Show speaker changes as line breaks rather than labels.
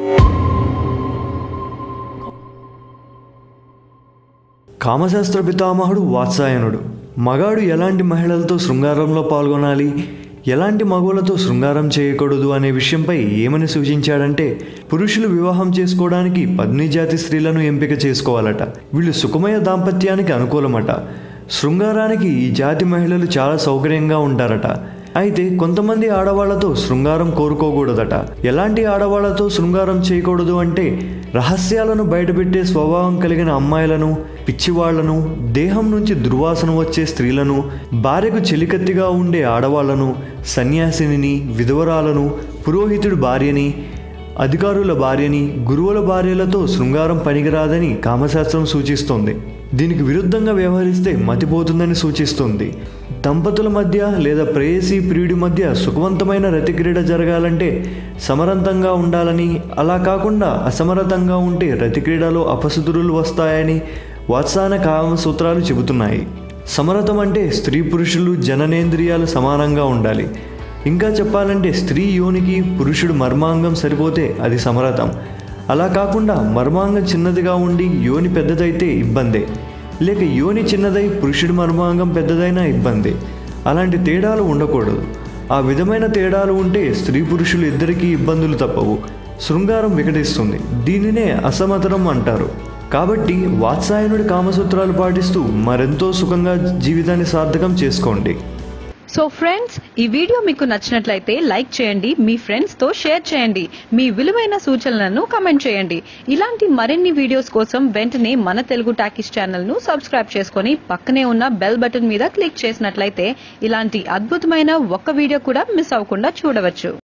కామశాస్త్ర పితామహుడు వాత్సాయనుడు మగాడు ఎలాంటి మహిళలతో శృంగారంలో పాల్గొనాలి ఎలాంటి మగవులతో శృంగారం చేయకూడదు అనే విషయంపై ఏమని సూచించాడంటే పురుషులు వివాహం చేసుకోవడానికి పద్ని జాతి స్త్రీలను ఎంపిక చేసుకోవాలట వీళ్ళు సుఖమయ దాంపత్యానికి అనుకూలమట శృంగారానికి ఈ జాతి మహిళలు చాలా సౌకర్యంగా ఉంటారట అయితే కొంతమంది ఆడవాళ్లతో శృంగారం కోరుకోకూడదట ఎలాంటి ఆడవాళ్లతో శృంగారం చేయకూడదు అంటే రహస్యాలను బయటపెట్టే స్వభావం కలిగిన అమ్మాయిలను పిచ్చివాళ్లను దేహం నుంచి దుర్వాసన వచ్చే స్త్రీలను భార్యకు చెలికత్తిగా ఉండే ఆడవాళ్లను సన్యాసిని విధవరాలను పురోహితుడి భార్యని అధికారుల భార్యని గురువుల భార్యలతో శృంగారం పనికిరాదని కామశాస్త్రం సూచిస్తోంది దీనికి విరుద్ధంగా వ్యవహరిస్తే మతిపోతుందని సూచిస్తుంది దంపతుల మధ్య లేదా ప్రేయసీ ప్రియుడి మధ్య సుఖవంతమైన రతిక్రీడ జరగాలంటే సమరంతంగా ఉండాలని అలా కాకుండా అసమరతంగా ఉంటే రతిక్రీడలో అపశుద్ధులు వస్తాయని వాత్సాన కామ సూత్రాలు చెబుతున్నాయి సమరతం అంటే స్త్రీ పురుషులు జననేంద్రియాలు సమానంగా ఉండాలి ఇంకా చెప్పాలంటే స్త్రీ యోనికి పురుషుడు మర్మాంగం సరిపోతే అది సమరతం అలా కాకుండా మర్మాంగం చిన్నదిగా ఉండి యోని పెద్దదైతే ఇబ్బందే లేక యోని చిన్నదై పురుషుడి మర్మాంగం పెద్దదైనా ఇబ్బందే అలాంటి తేడాలు ఉండకూడదు ఆ విధమైన తేడాలు ఉంటే స్త్రీ పురుషులు ఇద్దరికీ ఇబ్బందులు తప్పవు శృంగారం వికటిస్తుంది దీనినే అసమతరం అంటారు కాబట్టి వాత్సాయనుడి కామసూత్రాలు పాటిస్తూ మరెంతో సుఖంగా జీవితాన్ని సార్థకం చేసుకోండి
సో ఫ్రెండ్స్ ఈ వీడియో మీకు నచ్చినట్లయితే లైక్ చేయండి మీ ఫ్రెండ్స్ తో షేర్ చేయండి మీ విలువైన సూచనలను కమెంట్ చేయండి ఇలాంటి మరిన్ని వీడియోస్ కోసం వెంటనే మన తెలుగు టాకీస్ ఛానల్ ను సబ్స్క్రైబ్ చేసుకొని పక్కనే ఉన్న బెల్ బటన్ మీద క్లిక్ చేసినట్లయితే ఇలాంటి అద్భుతమైన ఒక్క వీడియో కూడా మిస్ అవ్వకుండా చూడవచ్చు